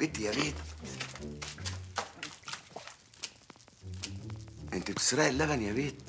بنت يا بنت انت بتسرقي اللبن يا بنت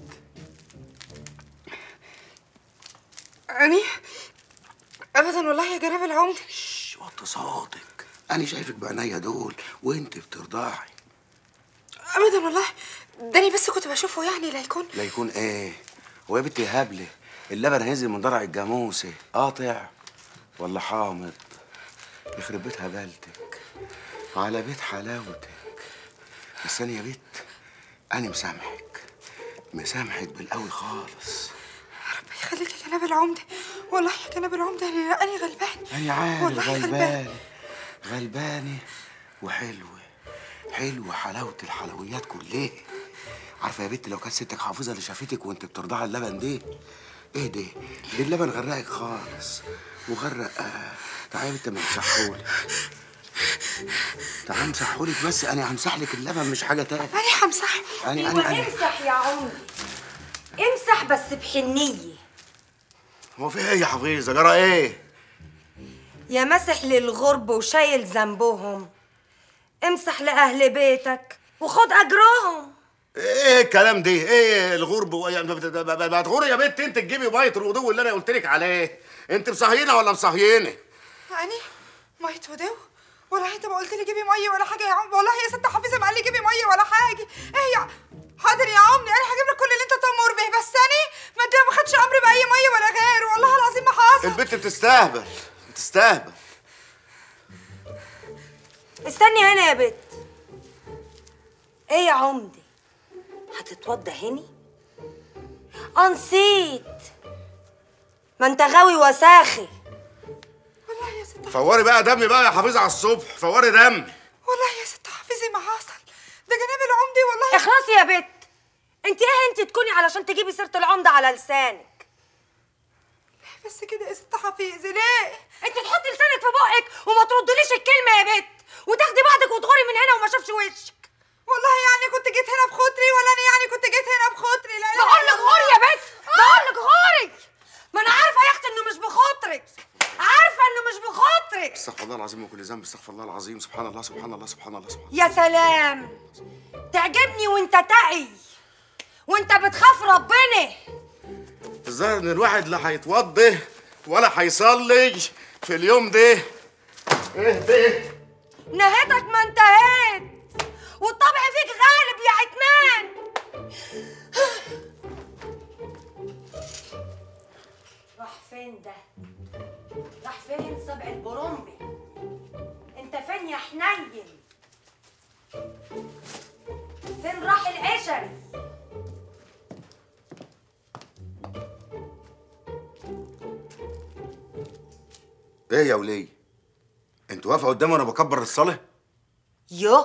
أني أبدا والله يا جناب العمدة شش وطي صوتك انا شايفك بعينيا دول وانت بترضعي أبدا والله داني بس كنت بشوفه يعني لا يكون لا يكون ايه هو يا بنتي هبله اللبن هينزل من ضرع الجاموسه قاطع ولا حامض يخرب بيت هبلتك على بيت حلاوتك بس انا يا بنت انا مسامحك مسامحك بالقوي خالص ربنا يخليك يا جناب العمدة والله يا جناب العمدة أنا أنا غلبان انا عارف والله غلبانه غلبانه وحلوه حلوه حلاوه الحلويات كلها عارفه يا بنت لو كانت ستك حافظه اللي شافتك وانت بترضعي اللبن ده ايه ده ده اللبن غرقك خالص وغرق آه. تعالي يا بنت ما امسحهولك تعالي امسحهولك بس انا همسح لك اللبن مش حاجه تاني أنا همسحه انا ايوه انا انا امسح يا عمري امسح بس بحنيه هو في ايه يا حفيظه جرى ايه يا مسح للغرب وشايل ذنبهم امسح لأهل بيتك وخد أجرهم ايه الكلام ده ايه الغرب و- يعني بت- ب- ب- بتغوري يا بنت انت تجيبي بيت الوضوء اللي انا قلت لك عليه انت مصهينه ولا مصهينه أني مية ودو والله أنت ما قلت لي جيبي مية ولا حاجة يا عم والله يا ست حفيظة ما قال لي جيبي مية ولا حاجة إيه يا حاضر يا عمي أنا هجيب لك كل اللي أنت تأمر به بس أنا ما أنت ما خدش أمري بأي مية ولا غير والله العظيم ما حصل البنت بتستهبل بتستهبل استني هنا يا بت ايه يا عمدي هتتوضى هني اه نسيت ما انت غاوي وساخي والله يا ست فوري بقى دمي بقى يا حفيظه على الصبح فوري دمي والله يا ست حفيظي ما حصل ده جناب العمدي والله اخلصي يا بت انت ايه انت تكوني علشان تجيبي سيره العمده على لسانك بس كده يا ست حفيظي ليه انت تحطي لسانك في بقك وما تردليش الكلمه يا بت وتاخدي بعضك وتغوري من هنا وما شافش وشك والله يعني كنت جيت هنا بخاطري ولا انا يعني كنت جيت هنا بخاطري لا لا بقول لك غوري يا بت بقول لك غوري ما انا عارفه يا اختي انه مش بخاطرك عارفه انه مش بخاطرك استغفر الله العظيم وكل ذنب استغفر الله العظيم سبحان الله سبحان الله سبحان الله سبحان الله يا سلام تعجبني وانت تقي وانت بتخاف ربنا الظاهر ان الواحد لا هيتوضى ولا هيصلي في اليوم ده ايه ده نهيتك ما انتهيت والطبع فيك غالب يا عتمان راح فين ده راح فين سبع البرمبي انت فين يا حنين فين راح العشري ايه يا وليه انت واقفه قدامي وانا بكبر الصلاه يو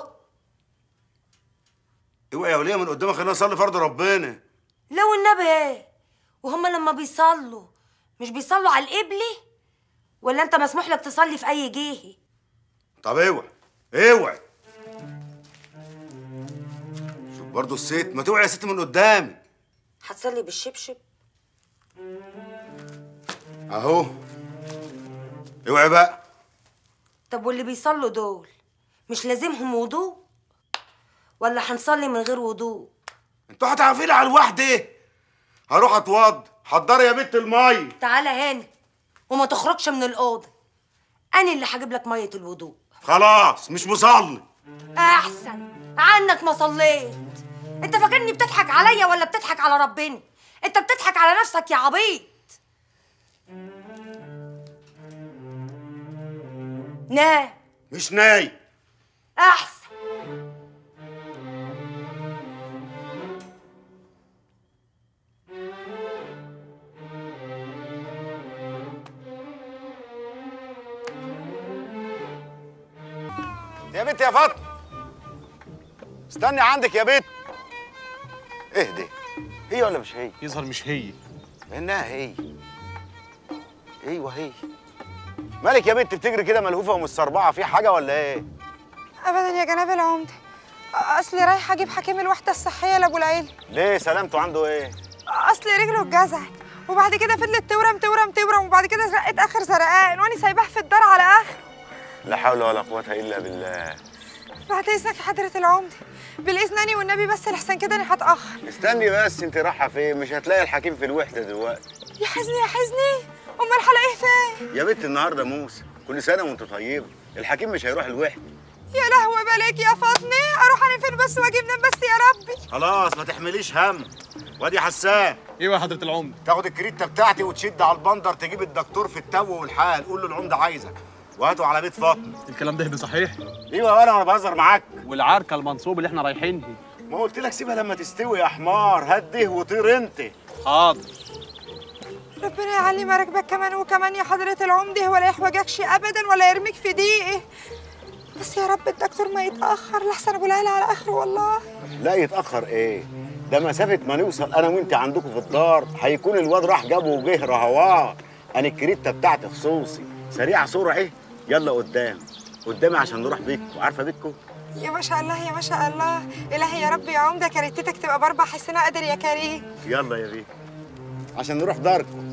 اوعي يا وليه من قدامك خلينا نصلي فرض ربنا لو النبي ايه وهم لما بيصلوا مش بيصلوا على القبلة ولا انت مسموح لك تصلي في اي جهه طب اوعي اوعي شوف برضه الست ما توعي يا ست من قدامي هتصلي بالشبشب اهو اوعي بقى طب واللي بيصلوا دول مش لازمهم وضوء ولا هنصلي من غير وضوء انتوا هتعرفين على الواحده هروح اتوضى حضري يا بنت المي تعالى هنا وما تخرجش من الاوضه انا اللي هجيب لك ميه الوضوء خلاص مش مصلي احسن عنك ما صليت انت فاكرني بتضحك عليا ولا بتضحك على ربنا انت بتضحك على نفسك يا عبيط نام مش ناي احسن يا بنت يا فاطمه استني عندك يا بنت اهدي هي ولا مش هي يظهر مش هي انها هي ايوه هي مالك يا بنت بتجري كده ملهوفه ومستربعه في حاجه ولا ايه ابدا يا جناب العمدة اصلي رايحه اجيب حكيم الوحده الصحيه لابو العيل ليه سلامته عنده ايه اصل رجله اتجزعت وبعد كده فضلت تورم تورم تورم وبعد كده زرقت اخر زرقان وانا سايباه في الدار على اخر لا حول ولا قوه الا بالله بعد اذنك يا حضره العمده بالاذن أني والنبي بس لحسن كده انا هتاخر استني بس انت رايحه فين مش هتلاقي الحكيم في الوحده دلوقتي يا حزني يا حزني امال هلاقيه فين يا بنت النهارده موسى كل سنه وانت طيبه الحكيم مش هيروح الوحده يا لهوي بالك يا فاطمه اروح انا فين بس واجي منين بس يا ربي خلاص ما تحمليش هم وادي حسان ايوه يا حضره العمده تاخد الكريته بتاعتي وتشد على البندر تجيب الدكتور في التو والحال قول له العمده عايزك وهاته على بيت فاطمه الكلام ده صحيح ايوه انا وانا بهزر معاك والعركه المنصوب اللي احنا رايحينها ما قلت لك سيبها لما تستوي يا حمار هده وطير انت حاضر ربنا يعلي مراكبك كمان وكمان يا حضرة العمدة ولا يحوجكش أبدا ولا يرميك في ضيقه بس يا رب الدكتور ما يتأخر لحسن أبو العيلة على آخره والله لا يتاخر ايه ده مسافه ما نوصل انا وانت عندكم في الدار هيكون الواد راح جابه وجه رهوان انا الكريته بتاعتي خصوصي سريعه صوره ايه يلا قدام قدامي عشان نروح بيتكم عارفه بيتكم يا ما شاء الله يا ما شاء الله إلهي يا رب يا عمدة كريتتك تبقى بأربع حسنا قادر يا كريم يلا يا بيه عشان نروح داركم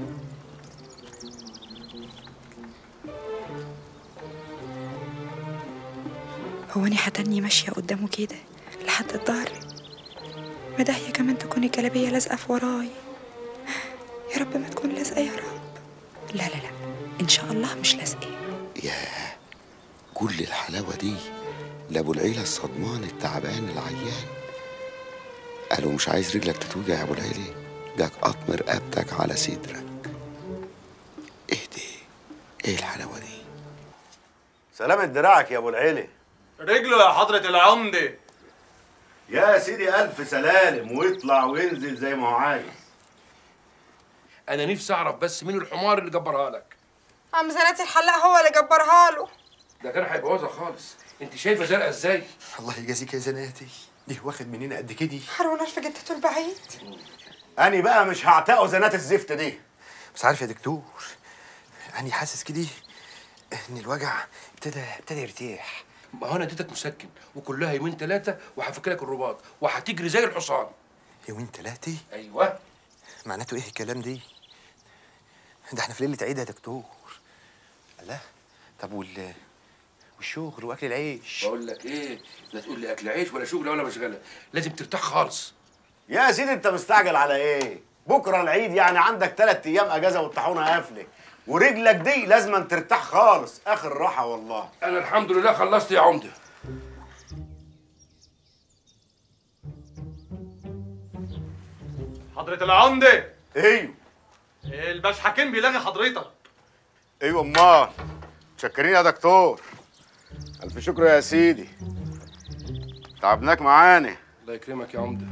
هو أنا هتني ماشية قدامه كده لحد الظهر ما ده هي كمان تكون الجلابية لازقة في وراي يا رب ما تكون لازقة يا رب لا لا لا إن شاء الله مش لازقة ياه كل الحلاوة دي لأبو العيلة الصدمان التعبان العيان قالوا مش عايز رجلك تتوجع يا أبو العيلة جاك قطم رقبتك على صدرك ايه دي ايه الحلاوة دي سلامة دراعك يا ابو العيلة رجله يا حضره العمده يا سيدي الف سلالم ويطلع وينزل زي ما هو عايز انا نفسي اعرف بس مين الحمار اللي جبرها لك عم زناتي الحلاق هو اللي جبرها له ده كان هيبوظها خالص انت شايفه زرقاء ازاي الله يجازيك يا زناتي دي واخد مننا قد كده حروناش في جدته البعيد أنا بقى مش هعتقه زنات الزفت دي بس عارف يا دكتور أنا حاسس كده إن الوجع ابتدى ابتدى يرتاح ما هو انا اديتك مسكن وكلها يومين ثلاثه وهفك لك الرباط وهتجري زي الحصان يومين ثلاثة ايوه معناته إيه الكلام دي؟ ده إحنا في ليلة عيد يا دكتور الله طب وال والشغل وأكل العيش بقول لك ايه لا تقول لي اكل عيش ولا شغل ولا مشغله لازم ترتاح خالص يا سيدي أنت مستعجل على إيه؟ بكرة العيد يعني عندك ثلاث أيام أجازة والطاحونة قافلة ورجلك دي لازم ترتاح خالص آخر راحة والله انا الحمد لله خلصت يا عمده حضره العمده أيوه الباش حكيم بيلاغي حضرتك أيوه أمال متشكرين يا دكتور ألف شكر يا سيدي تعبناك معانا الله يكرمك يا عمده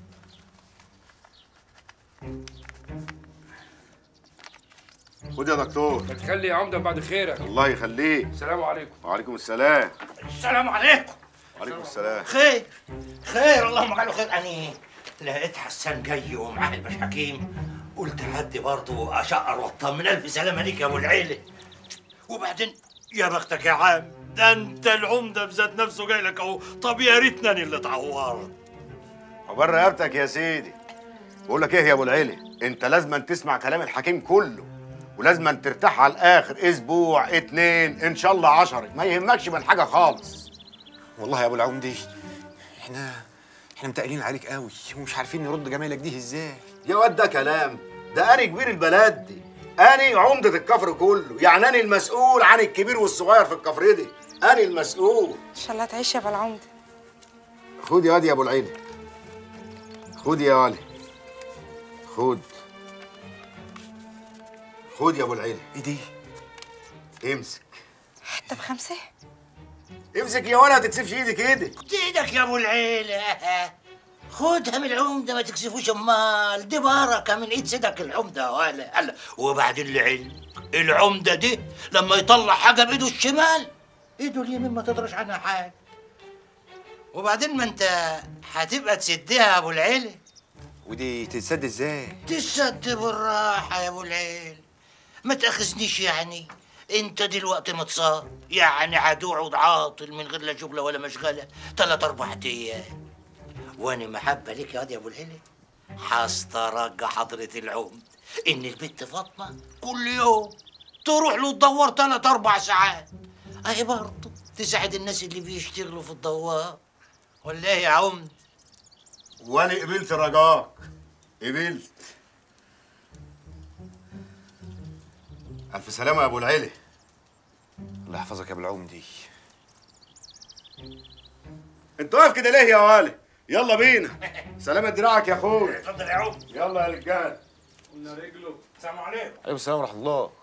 خد يا دكتور ما تخلي يا عمده بعد خيرك الله يخليك السلام عليكم وعليكم السلام السلام عليكم وعليكم السلام خير خير اللهم اجعله خير اني لقيت حسان جاي ومعاه الباش حكيم قلت هدي برضه اشقر واطمن الف سلامه ليك يا ابو العيله وبعدين يا بختك يا عم ده انت العمده بذات نفسه جاي لك اهو طب يا ريتنا أنا اللي اتعورت عقبال رقبتك يا سيدي بقول لك ايه يا ابو العيلة انت لازم تسمع كلام الحكيم كله ولازم ترتاح على الاخر اسبوع اتنين ان شاء الله عشرة ما يهمكش من حاجه خالص والله يا أبو العمدي إحنا إحنا متقلين عليك قوي ومش عارفين نرد جمايلك دي إزاي يا واد ده كلام ده انا كبير البلد دي انا عمدة الكفر كله يعني انا المسؤول عن الكبير والصغير في الكفر دي انا المسؤول إن شاء الله تعيش يا بالعمدة خد يا واد يا ابو العيلة خد يا ولي خد خد يا ابو العيلة إيه دي؟ امسك حتى بخمسة امسك يا ولا هتكسفش ايدك ايدك ايدك يا ابو العيله خدها من العمده ما تكسفوش امال دي بركه من ايد سيدك العمده ولا هلا وبعدين العلم العمده دي لما يطلع حاجه بايده الشمال ايده اليمين ما تدرش عنها حاجه وبعدين ما انت هتبقى تسدها يا ابو العيله ودي تتسد إزاي؟ تسد بالراحه يا ابو العيل ما تاخذنيش يعني انت دلوقتي متصاب يعني هتقعد عاطل من غير لا شغله ولا مشغله ثلاث اربع ايام وانا محبه ليك يا واد يا ابو العيله حاسترجى حضره العمد ان البنت فاطمه كل يوم تروح له تدور ثلاث اربع ساعات اهي برضه تساعد الناس اللي بيشتغلوا في الدوار ولا ايه يا عمد وانا قبلت رجاك قبلت الف سلامه يا ابو العيلي الله يحفظك يا ابو العمدي انت واقف كده ليه يا والي يلا بينا سلامة دراعك يا اخويا اتفضل يا عمد يلا يا رجال قلنا رجله السلام عليكم عليكم السلام ورحمه الله